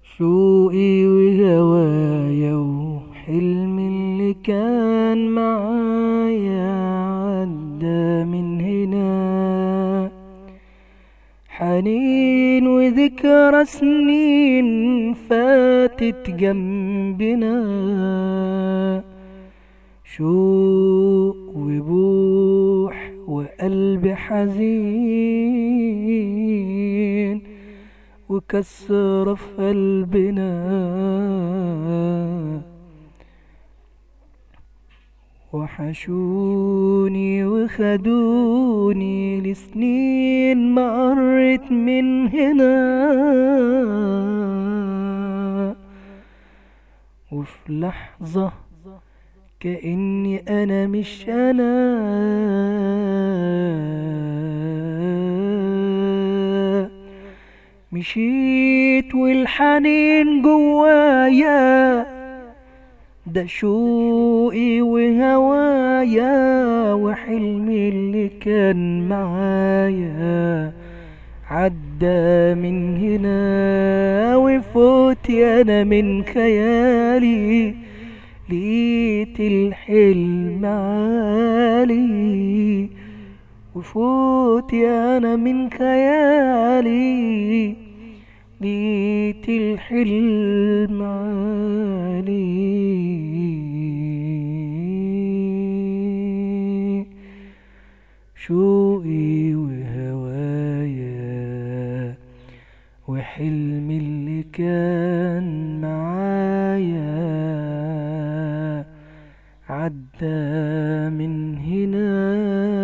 شوقي وهوايا وحلمي اللي كان معايا عدى من هنا حنين وذكرى سنين فاتت جنبنا شوق وبوح وقلبي حزين وكسر في قلبنا وحشوني وخدوني لسنين ما قرت من هنا وفي لحظة كأني أنا مش أنا مشيت والحنين جوايا ده شوقي وهوايا وحلمي اللي كان معايا عدى من هنا وفوتي انا من خيالي لقيت الحلم عالي وفوتي انا من خيالي لقيت الحلم عالي شوقي وهوايا وحلمي اللي كان معايا عدى من هنا